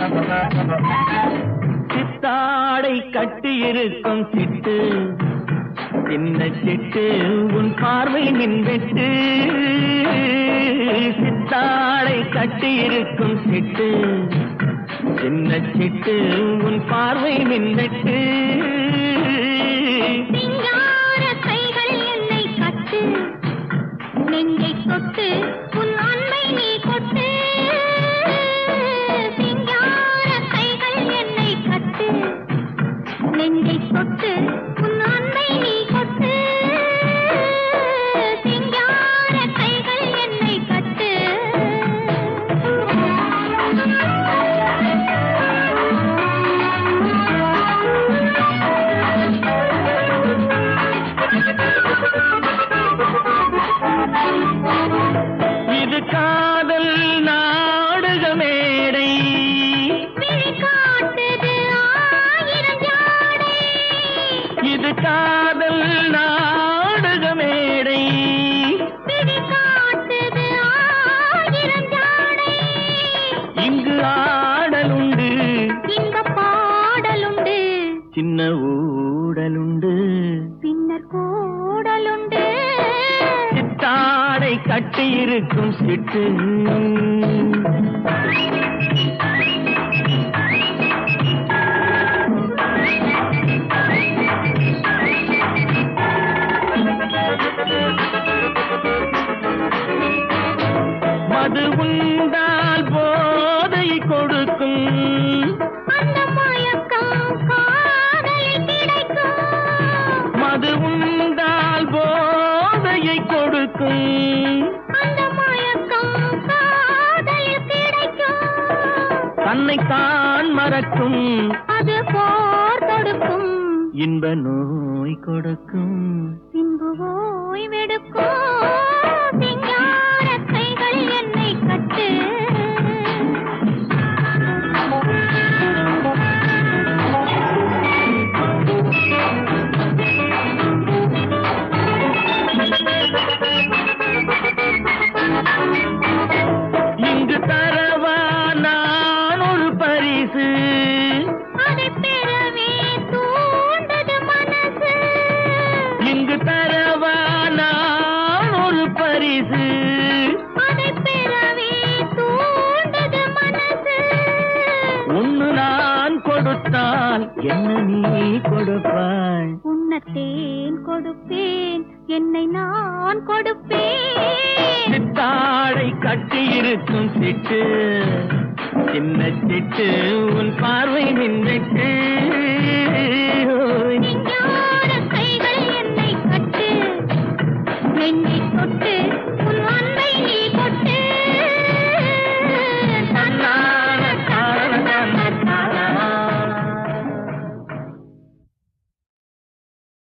சித்தாடை கட்டியிருக்கும் சிட்டு சின்ன சிட்டு உன் பார்வை நின்றுட்டு சித்தாடை கட்டியிருக்கும் சிட்டு சின்ன சிட்டு உன் பார்வை நின்றுட்டு சிங்கார கைகள் என்னை கட்டு நெஞ்சை தொட்டு உன் அன்பை நீ கொட்டு சிங்கார கைகள் என்னை கட்டு நெஞ்சை தொட்டு உன் அன்பை நீ கொட்டு சிங்கார கைகள் என்னை கட்டு இது காதல் நாடக மேடை விழி காட்டுது ஆயிரம் ஜாடை இது காதல் நாடக மேடை விழி காட்டுது ஆயிரம் ஜாடை இங்கு ஆடலுண்டு இந்த பாடலுண்டு சின்ன ஊடலுண்டு பின்னர் கூடலுண்டு சித்தாடை கட்டியிருக்கும் சிட்டு மது உண்டால் போதை கொடுக்கும் அந்த மயக்கம் காதலில் கிடைக்கும் மது உண்டால் போதையை கொடுக்கும் அந்த மயக்கம் காதலில் கிடைக்கும் தன்னைத்தான் மறக்கும் அது போர் தொடுக்கும் இன்ப நோய் கொடுக்கும் பின்பு ஓய்வெடுக்கும் சிங்கார கைகள் என்னை கட்டு இங்கு தரவா நான் ஒரு பரிசு அதை பெறவே தூண்டது மனசு இங்கு தரவா நான் ஒரு பரிசு அதை பெறவே தூண்டது மனசு ஒன்னு நான் கொடுத்தால் என்ன நீ கொடுப்பாய் உன்னத்தேன் கொடுப்பேன் என்னை நான் கொடுப்பேன் சித்தாடை கட்டியிருக்கும் சிட்டு சின்ன சிட்டு உன் பார்வை நின்றுட்டு